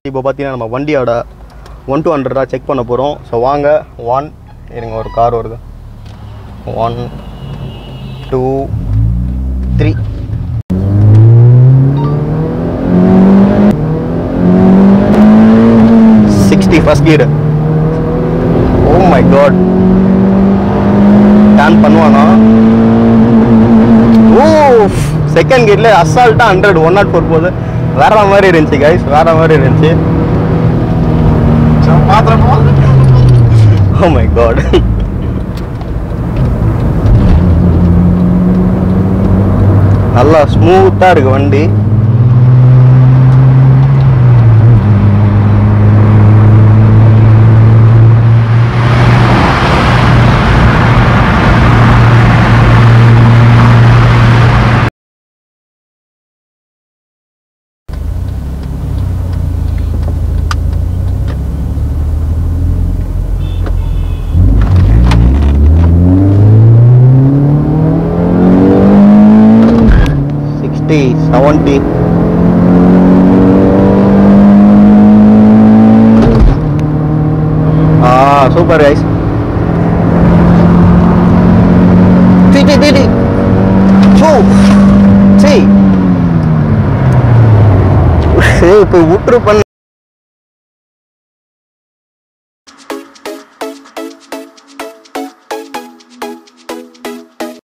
இப்போ பார்த்தீங்கன்னா நம்ம வண்டியோட ஒன் டூ ஹண்ட்ரடாக செக் பண்ண போகிறோம் ஸோ வாங்க ஒன் இருங்க ஒரு கார் வருது one two three sixty first gear oh my god டேன் பண்ணுவானா ஓ செகண்ட் கேட்ல அசால்ட்டாக ஹண்ட்ரட் ஒன் நாட் ஃபோர் போகுது வேற மாதிரி இருந்துச்சு கைஸ் வேற மாதிரி இருந்துச்சு பாத்திரமா ஓ மை காட் நல்லா ஸ்மூத்தாக இருக்கு வண்டி சிக்ஸ்டி செவன்ட்டி ஆ சூப்பர் கைஸ் டிடி டிடி சூ சீ இப்போ விட்டுரு பண்ண